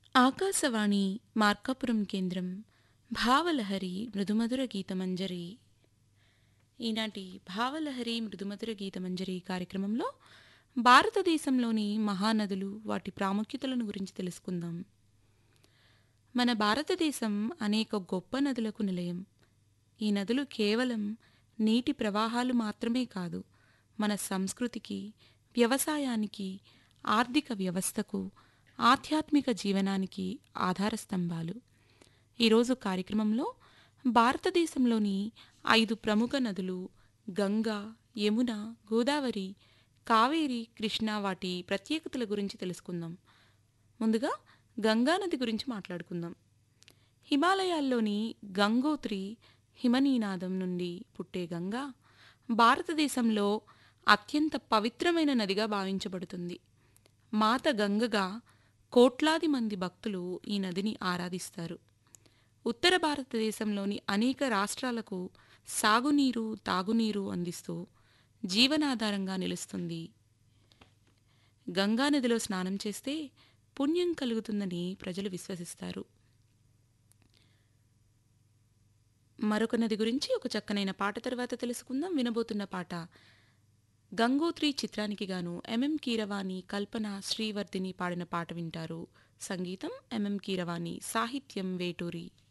ఆకాశవాణి మార్కాపురం కేంద్రం భావలహరి మృదుమధుర గీతమంజరి ఈనాటి భావలహరి మృదుమధుర గీతమంజరి కార్యక్రమంలో భారతదేశంలోని మహానదులు వాటి ప్రాముఖ్యతలను గురించి తెలుసుకుందాం మన భారతదేశం అనేక గొప్ప నదులకు నిలయం ఈ నదులు కేవలం నీటి ప్రవాహాలు మాత్రమే కాదు మన సంస్కృతికి వ్యవసాయానికి ఆర్థిక వ్యవస్థకు ఆధ్యాత్మిక జీవనానికి ఆధార స్తంభాలు ఈరోజు కార్యక్రమంలో భారతదేశంలోని ఐదు ప్రముఖ నదులు గంగా యమున గోదావరి కావేరి కృష్ణ వాటి ప్రత్యేకతల గురించి తెలుసుకుందాం ముందుగా గంగా నది గురించి మాట్లాడుకుందాం హిమాలయాల్లోని గంగోత్రి హిమనీనాదం నుండి పుట్టే గంగా భారతదేశంలో అత్యంత పవిత్రమైన నదిగా భావించబడుతుంది మాత గంగగా కోట్లాది మంది భక్తులు ఈ నదిని ఆరాధిస్తారు ఉత్తర భారతదేశంలోని అనేక రాష్ట్రాలకు సాగునీరు తాగునీరు అందిస్తూ జీవనాధారంగా నిలుస్తుంది గంగా నదిలో స్నానం చేస్తే పుణ్యం కలుగుతుందని ప్రజలు విశ్వసిస్తారు మరొక నది గురించి ఒక చక్కనైన పాట తర్వాత తెలుసుకుందాం వినబోతున్న పాట గంగోత్రి చిత్రానికి గాను ఎంఎం కీరవాణి కల్పన శ్రీవర్ధిని పాడిన పాట వింటారు సంగీతం ఎంఎం కీరవాణి సాహిత్యం వేటూరి